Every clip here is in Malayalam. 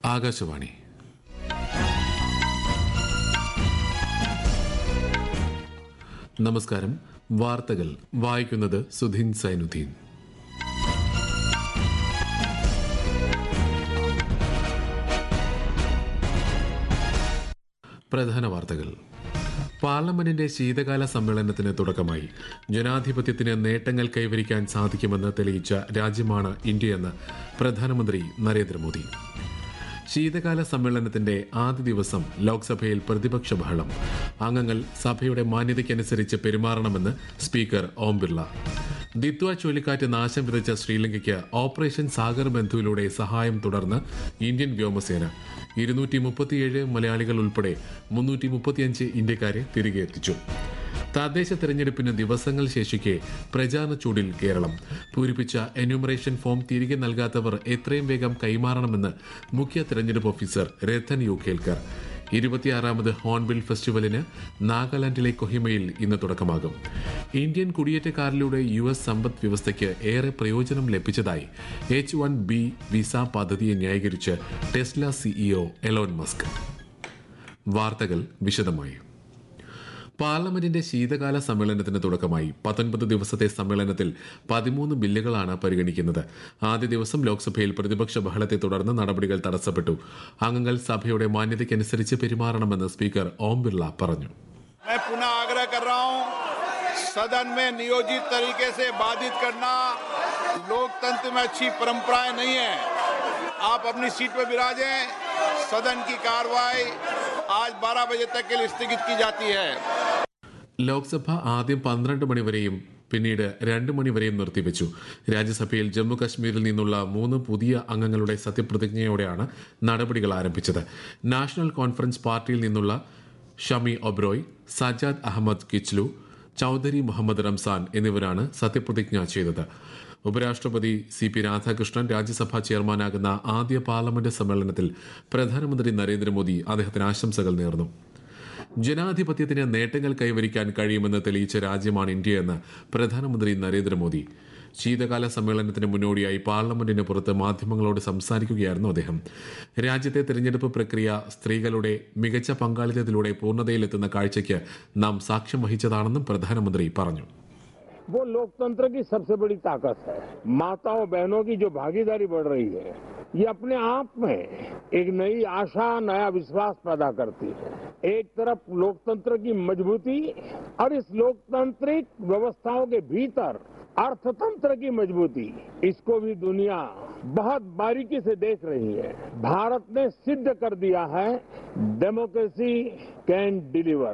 ആകാശവാണി നമസ്കാരം വാർത്തകൾ വായിക്കുന്നത് സുധീൻ സൈനുദ്ദീൻ പ്രധാന വാർത്തകൾ പാർലമെന്റിന്റെ ശീതകാല സമ്മേളനത്തിന് തുടക്കമായി ജനാധിപത്യത്തിന് നേട്ടങ്ങൾ കൈവരിക്കാൻ സാധിക്കുമെന്ന് തെളിയിച്ച രാജ്യമാണ് ഇന്ത്യയെന്ന് പ്രധാനമന്ത്രി നരേന്ദ്രമോദി ശീതകാല സമ്മേളനത്തിന്റെ ആദ്യ ദിവസം ലോക്സഭയിൽ പ്രതിപക്ഷ ബഹളം അംഗങ്ങൾ സഭയുടെ മാന്യതയ്ക്കനുസരിച്ച് പെരുമാറണമെന്ന് സ്പീക്കർ ഓം ബിർള ദിത്വ ചുഴലിക്കാറ്റ് നാശം വിതച്ച ശ്രീലങ്കയ്ക്ക് ഓപ്പറേഷൻ സാഗർ ബന്ധുവിലൂടെ സഹായം തുടർന്ന് ഇന്ത്യൻ വ്യോമസേന ഇരുന്നൂറ്റി മുപ്പത്തിയേഴ് മലയാളികൾ ഉൾപ്പെടെ മുന്നൂറ്റി മുപ്പത്തിയഞ്ച് ഇന്ത്യക്കാരെ തിരികെ എത്തിച്ചു തദ്ദേശ തെരഞ്ഞെടുപ്പിന് ദിവസങ്ങൾ ശേഷിക്കെ പ്രചാരണ ചൂടിൽ കേരളം പൂരിപ്പിച്ച എന്യൂമറേഷൻ ഫോം തിരികെ നൽകാത്തവർ എത്രയും വേഗം കൈമാറണമെന്ന് മുഖ്യ തെരഞ്ഞെടുപ്പ് ഓഫീസർ രത്തൻ യു കേൽക്കർ ഇരുപത്തിയാറാമത് ഹോൺബിൽ ഫെസ്റ്റിവലിന് നാഗാലാൻഡിലെ കൊഹിമയിൽ ഇന്ന് തുടക്കമാകും ഇന്ത്യൻ കുടിയേറ്റക്കാരിലൂടെ യു എസ് സമ്പദ് വ്യവസ്ഥയ്ക്ക് ഏറെ പ്രയോജനം ലഭിച്ചതായി എച്ച് വൺ ബി വിസ പദ്ധതിയെ ന്യായീകരിച്ച് ടെസ്ല സിഇഒ എലോൺ മസ്ക് വാർത്തകൾ വിശദമായി പാർലമെന്റിന്റെ ശീതകാല സമ്മേളനത്തിന് തുടക്കമായി പത്തൊൻപത് ദിവസത്തെ സമ്മേളനത്തിൽ പതിമൂന്ന് ബില്ലുകളാണ് പരിഗണിക്കുന്നത് ആദ്യ ദിവസം ലോക്സഭയിൽ പ്രതിപക്ഷ ബഹളത്തെ തുടർന്ന് നടപടികൾ തടസ്സപ്പെട്ടു അംഗങ്ങൾ സഭയുടെ മാന്യതയ്ക്കനുസരിച്ച് പെരുമാറണമെന്ന് സ്പീക്കർ ഓം ബിർള പറഞ്ഞു मैं पुनः आग्रह कर रहा हूं सदन में नियोजित तरीके से बाधित करना लोकतंत्र में अच्छी परंपराएं नहीं है आप अपनी सीट पर विराजें सदन की कार्रवाई आज 12 बजे तक के लिए स्थगित की जाती है ലോക്സഭ ആദ്യം പന്ത്രണ്ട് മണിവരെയും പിന്നീട് രണ്ട് മണിവരെയും നിർത്തിവെച്ചു രാജ്യസഭയിൽ ജമ്മു കശ്മീരിൽ നിന്നുള്ള മൂന്ന് പുതിയ അംഗങ്ങളുടെ സത്യപ്രതിജ്ഞയോടെയാണ് നടപടികൾ ആരംഭിച്ചത് നാഷണൽ കോൺഫറൻസ് പാർട്ടിയിൽ നിന്നുള്ള ഷമി ഒബ്രോയ് സജാദ് അഹമ്മദ് കിച്ലു ചൌധരി മുഹമ്മദ് റംസാൻ എന്നിവരാണ് സത്യപ്രതിജ്ഞ ചെയ്തത് ഉപരാഷ്ട്രപതി സി പി രാധാകൃഷ്ണൻ രാജ്യസഭാ ചെയർമാനാകുന്ന ആദ്യ പാർലമെന്റ് സമ്മേളനത്തിൽ പ്രധാനമന്ത്രി നരേന്ദ്രമോദി അദ്ദേഹത്തിന് ആശംസകൾ നേർന്നു ജനാധിപത്യത്തിന് നേട്ടങ്ങൾ കൈവരിക്കാൻ കഴിയുമെന്ന് തെളിയിച്ച രാജ്യമാണ് ഇന്ത്യയെന്ന് പ്രധാനമന്ത്രി നരേന്ദ്രമോദി ശീതകാല സമ്മേളനത്തിന് മുന്നോടിയായി പാർലമെന്റിന് പുറത്ത് മാധ്യമങ്ങളോട് സംസാരിക്കുകയായിരുന്നു അദ്ദേഹം രാജ്യത്തെ തെരഞ്ഞെടുപ്പ് പ്രക്രിയ സ്ത്രീകളുടെ മികച്ച പങ്കാളിത്തത്തിലൂടെ പൂർണ്ണതയിലെത്തുന്ന കാഴ്ചയ്ക്ക് നാം സാക്ഷ്യം വഹിച്ചതാണെന്നും പ്രധാനമന്ത്രി പറഞ്ഞു वो लोकतंत्र की सबसे बड़ी ताकत है माताओं बहनों की जो भागीदारी बढ़ रही है ये अपने आप में एक नई आशा नया विश्वास पैदा करती है एक तरफ लोकतंत्र की मजबूती और इस लोकतांत्रिक व्यवस्थाओं के भीतर अर्थतंत्र की मजबूती इसको भी दुनिया बहुत बारीकी से देख रही है भारत ने सिद्ध कर दिया है democracy can deliver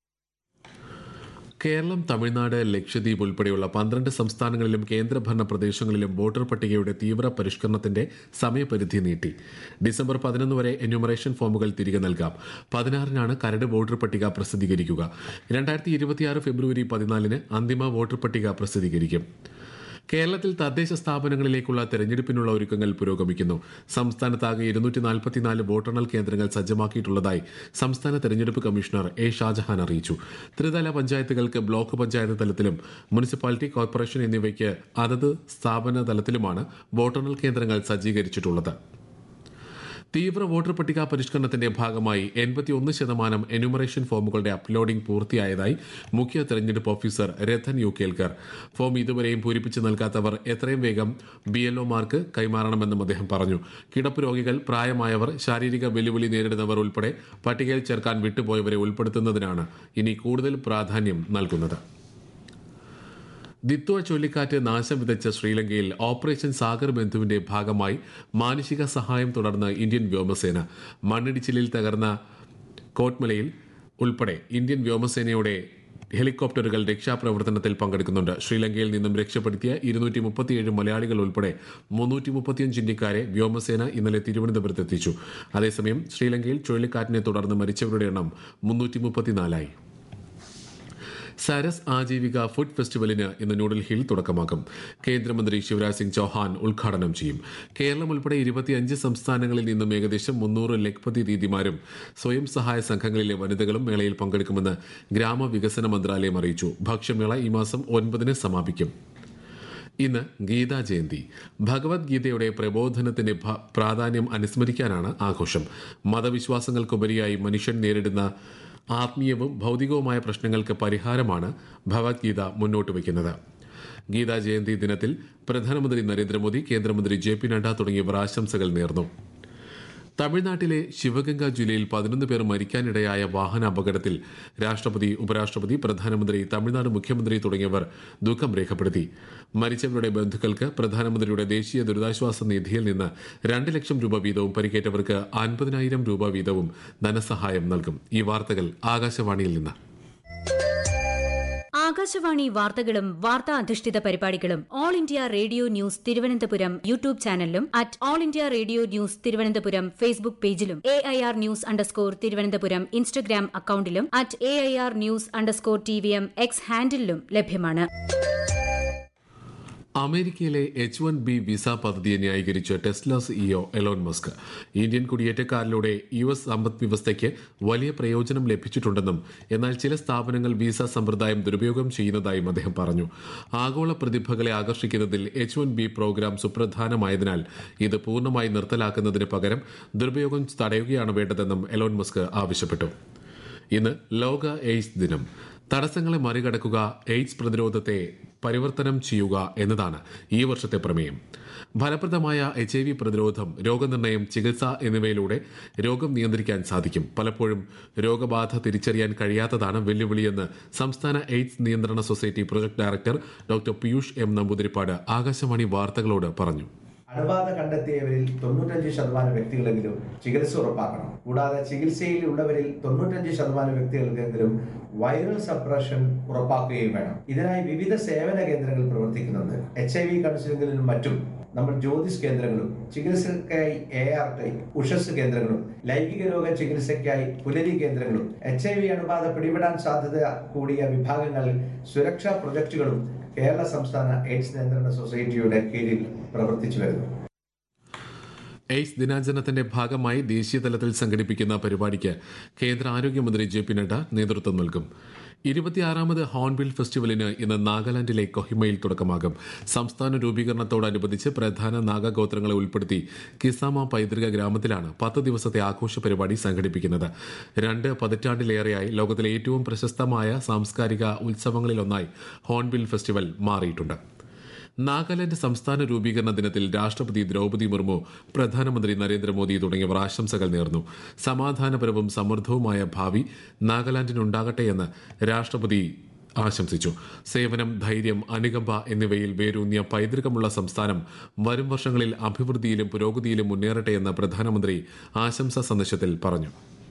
Keralam Tamil Nadu Lakshadweep ഉൾപ്പെടെയുള്ള പന്ത്രണ്ട് സംസ്ഥാനങ്ങളിലും കേന്ദ്രഭരണ പ്രദേശങ്ങളിലും വോട്ടർ പട്ടികയുടെ തീവ്ര പരിഷ്കരണത്തിന്റെ സമയപരിധി നീട്ടി ഡിസംബർ പതിനൊന്ന് വരെ എന്യൂമറേഷൻ ഫോമുകൾ തിരികെ നൽകാം പതിനാറിനാണ് കരട് വോട്ടർ പട്ടിക പ്രസിദ്ധീകരിക്കുക രണ്ടായിരത്തി ഇരുപത്തിയാറ് ഫെബ്രുവരി പതിനാലിന് അന്തിമ വോട്ടർ പട്ടിക പ്രസിദ്ധീകരിക്കും കേരളത്തിൽ തദ്ദേശ സ്ഥാപനങ്ങളിലേക്കുള്ള തെരഞ്ഞെടുപ്പിനുള്ള ഒരുക്കങ്ങൾ പുരോഗമിക്കുന്നു സംസ്ഥാനത്താകെ ഇരുന്നൂറ്റി നാൽപ്പത്തിനാല് വോട്ടെണ്ണൽ കേന്ദ്രങ്ങൾ സജ്ജമാക്കിയിട്ടുള്ളതായി സംസ്ഥാന തെരഞ്ഞെടുപ്പ് കമ്മീഷണർ എ ഷാജഹാൻ അറിയിച്ചു ത്രിതല പഞ്ചായത്തുകൾക്ക് ബ്ലോക്ക് പഞ്ചായത്ത് തലത്തിലും മുനിസിപ്പാലിറ്റി കോർപ്പറേഷൻ എന്നിവയ്ക്ക് അതത് സ്ഥാപന തലത്തിലുമാണ് വോട്ടെണ്ണൽ കേന്ദ്രങ്ങൾ സജ്ജീകരിച്ചിട്ടുള്ളത് തീവ്ര വോട്ടർ പട്ടിക പരിഷ്കരണത്തിന്റെ ഭാഗമായി എൺപത്തിയൊന്ന് ശതമാനം എന്യൂമറേഷൻ ഫോമുകളുടെ അപ്ലോഡിംഗ് പൂർത്തിയായതായി മുഖ്യ തെരഞ്ഞെടുപ്പ് officer Rathan U Kelkar form ഇതുവരെയും പൂരിപ്പിച്ച് നൽകാത്തവർ എത്രയും വേഗം ബി എൽഒമാർക്ക് കൈമാറണമെന്നും അദ്ദേഹം പറഞ്ഞു കിടപ്പ് രോഗികൾ പ്രായമായവർ ശാരീരിക വെല്ലുവിളി നേരിടുന്നവർ ഉൾപ്പെടെ പട്ടികയിൽ ചേർക്കാൻ വിട്ടുപോയവരെ ഉൾപ്പെടുത്തുന്നതിനാണ് ഇനി കൂടുതൽ പ്രാധാന്യം നൽകുന്നത് ദിത്വ ചുഴലിക്കാറ്റ് നാശം വിതച്ച ശ്രീലങ്കയിൽ ഓപ്പറേഷൻ സാഗർ ബന്ധുവിന്റെ ഭാഗമായി മാനുഷിക സഹായം തുടർന്ന് ഇന്ത്യൻ വ്യോമസേന മണ്ണിടിച്ചിലിൽ തകർന്ന കോട്ട്മലയിൽ ഉൾപ്പെടെ ഇന്ത്യൻ വ്യോമസേനയുടെ ഹെലികോപ്റ്ററുകൾ രക്ഷാപ്രവർത്തനത്തിൽ പങ്കെടുക്കുന്നുണ്ട് ശ്രീലങ്കയിൽ നിന്നും രക്ഷപ്പെടുത്തിയ ഇരുന്നൂറ്റി മുപ്പത്തിയേഴ് മലയാളികൾ ഉൾപ്പെടെ മുന്നൂറ്റി മുപ്പത്തിയഞ്ച് ഇന്ത്യക്കാരെ വ്യോമസേന ഇന്നലെ തിരുവനന്തപുരത്ത് എത്തിച്ചു അതേസമയം ശ്രീലങ്കയിൽ ചുഴലിക്കാറ്റിനെ തുടർന്ന് മരിച്ചവരുടെ എണ്ണം മുന്നൂറ്റി മുപ്പത്തിനാലായി സരസ് ആജീവിക ഫുഡ് ഫെസ്റ്റിവലിന് ഇന്ന് ന്യൂഡൽഹിയിൽ തുടക്കമാകും കേന്ദ്രമന്ത്രി ശിവരാജ് സിംഗ് ചൌഹാൻ ഉദ്ഘാടനം ചെയ്യും കേരളം ഉൾപ്പെടെ ഇരുപത്തിയഞ്ച് സംസ്ഥാനങ്ങളിൽ നിന്നും ഏകദേശം മുന്നൂറ് ലഖ്പതി ദീദിമാരും സ്വയം സഹായ സംഘങ്ങളിലെ വനിതകളും മേളയിൽ പങ്കെടുക്കുമെന്ന് ഗ്രാമവികസന മന്ത്രാലയം അറിയിച്ചു ഭക്ഷ്യമേള ഈ മാസം ഒൻപതിന് സമാപിക്കും ഇന്ന് ഗീതാ ജയന്തി ഭഗവത്ഗീതയുടെ പ്രബോധനത്തിന്റെ ഭ- പ്രാധാന്യം അനുസ്മരിക്കാനാണ് ആഘോഷം മതവിശ്വാസങ്ങൾക്കുപരിയായി മനുഷ്യൻ നേരിടുന്ന ആത്മീയവും ഭൗതികവുമായ പ്രശ്നങ്ങൾക്ക് പരിഹാരമാണ് ഭഗവത്ഗീത മുന്നോട്ട് വയ്ക്കുന്നത് ഗീതാ ജയന്തി ദിനത്തിൽ പ്രധാനമന്ത്രി നരേന്ദ്രമോദി കേന്ദ്രമന്ത്രി ജെ പി നഡ്ഡ തുടങ്ങിയവർ ആശംസകൾ നേർന്നു തമിഴ്നാട്ടിലെ ശിവഗംഗ ജില്ലയിൽ പതിനൊന്ന് പേർ മരിക്കാനിടയായ വാഹന അപകടത്തിൽ രാഷ്ട്രപതി ഉപരാഷ്ട്രപതി പ്രധാനമന്ത്രി തമിഴ്നാട് മുഖ്യമന്ത്രി തുടങ്ങിയവർ ദുഃഖം രേഖപ്പെടുത്തി മരിച്ചവരുടെ ബന്ധുക്കൾക്ക് പ്രധാനമന്ത്രിയുടെ ദേശീയ ദുരിതാശ്വാസ നിധിയിൽ നിന്ന് രണ്ട് ലക്ഷം രൂപ വീതവും പരിക്കേറ്റവർക്ക് അൻപതിനായിരം രൂപ വീതവും ധനസഹായം നൽകും ഈ വാർത്തകൾ ആകാശവാണിയിൽ നിന്ന് ആകാശവാണി വാർത്തകളും വാർത്താ അധിഷ്ഠിത പരിപാടികളും all India radio news Thiruvananthapuram YouTube ചാനലിലും at all India radio news Thiruvananthapuram Facebook പേജിലും A I R news underscore Thiruvananthapuram Instagram അക്കൌണ്ടിലും at A I R news underscore T V M X ഹാൻഡിലും ലഭ്യമാണ് അമേരിക്കയിലെ എച്ച് വൺ ബി വിസ പദ്ധതിയെ ന്യായീകരിച്ച് Tesla CEO Elon Musk Indian കുടിയേറ്റക്കാരിലൂടെ യു എസ് സമ്പദ് വ്യവസ്ഥയ്ക്ക് വലിയ പ്രയോജനം ലഭിച്ചിട്ടുണ്ടെന്നും എന്നാൽ ചില സ്ഥാപനങ്ങൾ വിസ സമ്പ്രദായം ദുരുപയോഗം ചെയ്യുന്നതായും അദ്ദേഹം പറഞ്ഞു ആഗോള പ്രതിഭകളെ ആകർഷിക്കുന്നതിൽ എച്ച് വൺ ബി പ്രോഗ്രാം സുപ്രധാനമായതിനാൽ ഇത് പൂർണ്ണമായി നിർത്തലാക്കുന്നതിന് പകരം ദുരുപയോഗം തടയുകയാണ് വേണ്ടതെന്നും എലോൺ മസ്ക് ആവശ്യപ്പെട്ടു ഇന്ന് ലോക എയ്ഡ്സ് ദിനം തടസ്സങ്ങളെ മറികടക്കുക എയ്ഡ്സ് പ്രതിരോധത്തെ പരിവർത്തനം ചെയ്യുക എന്നതാണ് ഈ വർഷത്തെ പ്രമേയം ഫലപ്രദമായ എച്ച് ഐ വി പ്രതിരോധം രോഗനിർണയം ചികിത്സ എന്നിവയിലൂടെ രോഗം നിയന്ത്രിക്കാൻ സാധിക്കും പലപ്പോഴും രോഗബാധ തിരിച്ചറിയാൻ കഴിയാത്തതാണ് വെല്ലുവിളിയെന്ന് സംസ്ഥാന എയ്ഡ്സ് നിയന്ത്രണ society project director doctor Piyush M Namboothiripad Akashvani വാർത്തകളോട് പറഞ്ഞു അണുബാധ കണ്ടെത്തിയവരിൽ തൊണ്ണൂറ്റഞ്ച് ശതമാനം വ്യക്തികളെങ്കിലും ചികിത്സ ഉറപ്പാക്കണം കൂടാതെ ചികിത്സയിൽ ഉള്ളവരിൽ തൊണ്ണൂറ്റഞ്ച് ശതമാനം വ്യക്തികൾക്കെങ്കിലും വൈറൽ സപ്രഷൻ ഉറപ്പാക്കുകയും വേണം ഇതിനായി വിവിധ സേവന കേന്ദ്രങ്ങൾ പ്രവർത്തിക്കുന്നുണ്ട് എച്ച് ഐ വി കൗൺസിലിംഗിലും മറ്റും നമ്മൾ ജ്യോതിസ് കേന്ദ്രങ്ങളും ചികിത്സയ്ക്കായി എ ആർ ടി ഉഷസ് കേന്ദ്രങ്ങളും ലൈംഗിക രോഗ ചികിത്സയ്ക്കായി പുലരി കേന്ദ്രങ്ങളും എച്ച് ഐ വി അണുബാധ പിടിപെടാൻ സാധ്യത കൂടിയ വിഭാഗങ്ങളിൽ സുരക്ഷാ പ്രൊജക്ടുകളും കേരള സംസ്ഥാന എയ്ഡ്സ് നിയന്ത്രണ സൊസൈറ്റിയുടെ കീഴിൽ പ്രവർത്തിച്ചു വരുന്നു എയ്ഡ്സ് ദിനാചരണത്തിന്റെ ഭാഗമായി ദേശീയ തലത്തിൽ സംഘടിപ്പിക്കുന്ന പരിപാടിക്ക് കേന്ദ്ര ആരോഗ്യമന്ത്രി ജെ പി നഡ്ഡ നേതൃത്വം നൽകും ഇരുപത്തിയാറാമത് ഹോൺബിൽ ഫെസ്റ്റിവലിന് ഇന്ന് നാഗാലാൻഡിലെ കൊഹിമയിൽ തുടക്കമാകും സംസ്ഥാന രൂപീകരണത്തോടനുബന്ധിച്ച് പ്രധാന നാഗഗോത്രങ്ങളെ ഉൾപ്പെടുത്തി കിസാമ പൈതൃക ഗ്രാമത്തിലാണ് പത്ത് ദിവസത്തെ ആഘോഷ പരിപാടി സംഘടിപ്പിക്കുന്നത് രണ്ട് പതിറ്റാണ്ടിലേറെയായി ലോകത്തിലെ ഏറ്റവും പ്രശസ്തമായ സാംസ്കാരിക ഉത്സവങ്ങളിലൊന്നായി ഹോൺബിൽ ഫെസ്റ്റിവൽ മാറിയിട്ടുണ്ട് നാഗാലാൻഡ് സംസ്ഥാന രൂപീകരണ ദിനത്തിൽ രാഷ്ട്രപതി ദ്രൗപദി മുർമു പ്രധാനമന്ത്രി നരേന്ദ്രമോദി തുടങ്ങിയവർ ആശംസകൾ നേർന്നു സമാധാനപരവും സമൃദ്ധവുമായ ഭാവി നാഗാലാൻഡിനുണ്ടാകട്ടെയെന്ന് രാഷ്ട്രപതി ആശംസിച്ചു സേവനം ധൈര്യം അനുകമ്പ എന്നിവയിൽ വേരൂന്നിയ പൈതൃകമുള്ള സംസ്ഥാനം വരും വർഷങ്ങളിൽ അഭിവൃദ്ധിയിലും പുരോഗതിയിലും മുന്നേറട്ടെയെന്ന് പ്രധാനമന്ത്രി ആശംസാ സന്ദേശത്തിൽ പറഞ്ഞു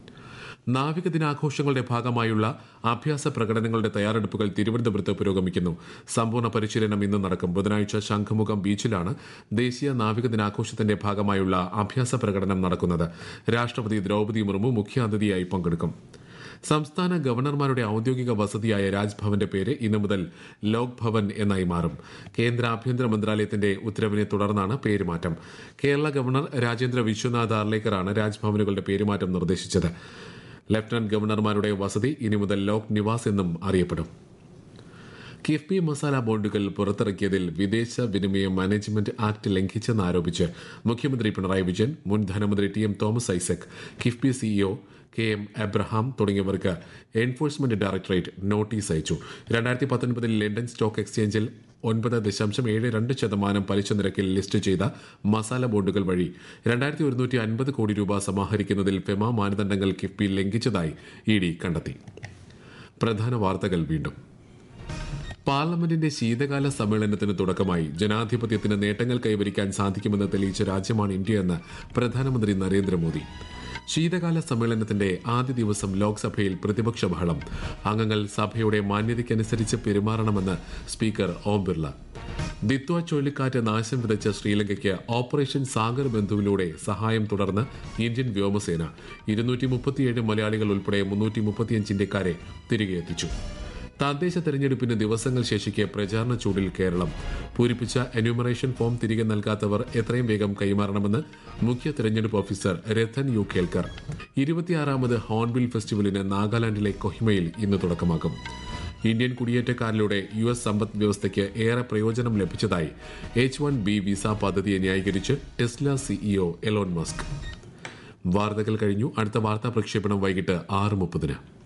നാവിക ദിനാഘോഷങ്ങളുടെ ഭാഗമായുള്ള അഭ്യാസ പ്രകടനങ്ങളുടെ തയ്യാറെടുപ്പുകൾ തിരുവനന്തപുരത്ത് പുരോഗമിക്കുന്നു സമ്പൂർണ്ണ പരിശീലനം ഇന്ന് നടക്കും ബുധനാഴ്ച ശംഖുമുഖം ബീച്ചിലാണ് ദേശീയ നാവിക ദിനാഘോഷത്തിന്റെ ഭാഗമായുള്ള അഭ്യാസ പ്രകടനം നടക്കുന്നത് രാഷ്ട്രപതി ദ്രൗപദി മുർമു മുഖ്യാതിഥിയായി പങ്കെടുക്കും സംസ്ഥാന ഗവർണർമാരുടെ ഔദ്യോഗിക വസതിയായ രാജ്ഭവന്റെ പേര് ഇന്നു മുതൽ ലോക് ഭവൻ എന്നായി മാറും കേന്ദ്ര ആഭ്യന്തര മന്ത്രാലയത്തിന്റെ ഉത്തരവിനെ തുടർന്നാണ് പേരുമാറ്റം കേരള ഗവർണർ രാജേന്ദ്ര വിശ്വനാഥ് ആർലേക്കറാണ് രാജ്ഭവനുകളുടെ പേരുമാറ്റം നിർദ്ദേശിച്ചത് ലഫ്റ്റനന്റ് ഗവർണർമാരുടെ വസതി ഇനി മുതൽ ലോക് നിവാസ് എന്നും അറിയപ്പെടും കിഫ്ബി മസാല ബോണ്ടുകൾ പുറത്തിറക്കിയതിൽ വിദേശ വിനിമയ മാനേജ്മെന്റ് ആക്ട് ലംഘിച്ചെന്നാരോപിച്ച് മുഖ്യമന്ത്രി പിണറായി വിജയൻ മുൻ ധനമന്ത്രി T M Thomas Isaac KIIFB CEO K M Abraham തുടങ്ങിയവർക്ക് എൻഫോഴ്സ്മെന്റ് ഡയറക്ടറേറ്റ് നോട്ടീസ് അയച്ചു രണ്ടായിരത്തി പത്തൊൻപതിൽ ലണ്ടൻ സ്റ്റോക്ക് എക്സ്ചേഞ്ചിൽ ഒൻപത് ദശാംശം ഏഴ് രണ്ട് ശതമാനം പലിശ നിരക്കിൽ ലിസ്റ്റ് ചെയ്ത മസാല ബോണ്ടുകൾ വഴി രണ്ടായിരത്തി ഒരുന്നൂറ്റി അൻപത് കോടി രൂപ സമാഹരിക്കുന്നതിൽ ഫെമ മാനദണ്ഡങ്ങൾ കിഫ്ബി ലംഘിച്ചതായി ഇ ഡി കണ്ടെത്തി പ്രധാന വാർത്തകൾ വീണ്ടും പാർലമെന്റിന്റെ ശീതകാല സമ്മേളനത്തിന് തുടക്കമായി ജനാധിപത്യത്തിന് നേട്ടങ്ങൾ കൈവരിക്കാൻ സാധിക്കുമെന്ന് തെളിയിച്ച രാജ്യമാണ് ഇന്ത്യയെന്ന് പ്രധാനമന്ത്രി നരേന്ദ്രമോദി ശീതകാല സമ്മേളനത്തിന്റെ ആദ്യ ദിവസം ലോക്സഭയിൽ പ്രതിപക്ഷ ബഹളം അംഗങ്ങൾ സഭയുടെ മാന്യതയ്ക്കനുസരിച്ച് പെരുമാറണമെന്ന് സ്പീക്കർ ഓം ബിർള ദിത്വ ചുഴലിക്കാറ്റ് നാശം വിതച്ച ശ്രീലങ്കയ്ക്ക് ഓപ്പറേഷൻ സാഗർ ബന്ധുവിലൂടെ സഹായം തുടർന്ന് ഇന്ത്യൻ വ്യോമസേന ഇരുന്നൂറ്റി മുപ്പത്തിയേഴ് മലയാളികൾ ഉൾപ്പെടെ മുന്നൂറ്റി മുപ്പത്തിയഞ്ച് ഇന്ത്യക്കാരെ തിരികെ എത്തിച്ചു തദ്ദേശ തെരഞ്ഞെടുപ്പിന് ദിവസങ്ങൾ ശേഷിക്കെ പ്രചാരണ ചൂടിൽ കേരളം പൂരിപ്പിച്ച എന്യൂമറേഷൻ ഫോം തിരികെ നൽകാത്തവർ എത്രയും വേഗം കൈമാറണമെന്ന് മുഖ്യ തെരഞ്ഞെടുപ്പ് ഓഫീസർ രത്തൻ യു കേൽക്കർ ഇരുപത്തിയാറാമത് ഹോൺബിൽ ഫെസ്റ്റിവലിന് നാഗാലാൻഡിലെ കൊഹിമയിൽ ഇന്ന് തുടക്കമാകും ഇന്ത്യൻ കുടിയേറ്റക്കാരിലൂടെ യു എസ് സമ്പദ് വ്യവസ്ഥയ്ക്ക് ഏറെ പ്രയോജനം ലഭിച്ചതായി എച്ച് വൺ ബി വിസ പദ്ധതിയെ ന്യായീകരിച്ച് ടെസ്ല സിഇഒ എലോൺ മസ്ക് വാർത്തകൾ കഴിഞ്ഞു അടുത്ത വാർത്താ പ്രക്ഷേപണം വൈകിട്ട് ആറ് മുപ്പതിന്